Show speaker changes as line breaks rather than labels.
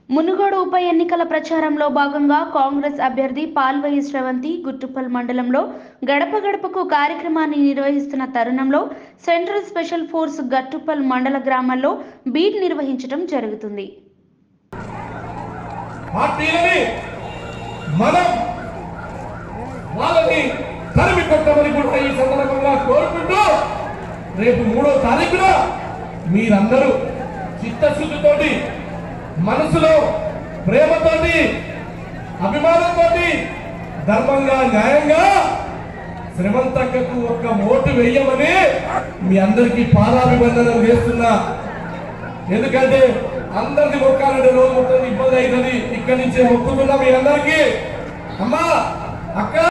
మునుగోడు ఉప ఎన్నికల ప్రచారంలో భాగంగా కాంగ్రెస్ అభ్యర్థి పాల్వయి శ్రవంతి గుట్టుపల్ మండలంలో గడప గడపకు కార్యక్రమాన్ని నిర్వహిస్తున్న తరుణంలో సెంట్రల్ స్పెషల్ ఫోర్స్ గట్టుపల్ మండల గ్రామాల్లో బీట్ నిర్వహించడం జరుగుతుంది
పార్టీలని మనం వాళ్ళని తరిమి కొట్టమని కూడా ఈ సందర్భంగా కోరుకుంటూ రేపు మూడో తారీఖున మీరందరూ చిత్తశుద్ధితోటి మనసులో ప్రేమతోటి అభిమానంతోటి ధర్మంగా న్యాయంగా శ్రమంతక్కకు ఒక్క ఓటు వేయమని మీ అందరికీ పాదాభివందనం చేస్తున్నా ఎందుకంటే అందరిది మొక్కాలంటే రోజు మొత్తం ఇబ్బంది అవుతుంది ఇక్కడి నుంచే మొక్కుతున్నా మీ అందరికీ అమ్మా అక్క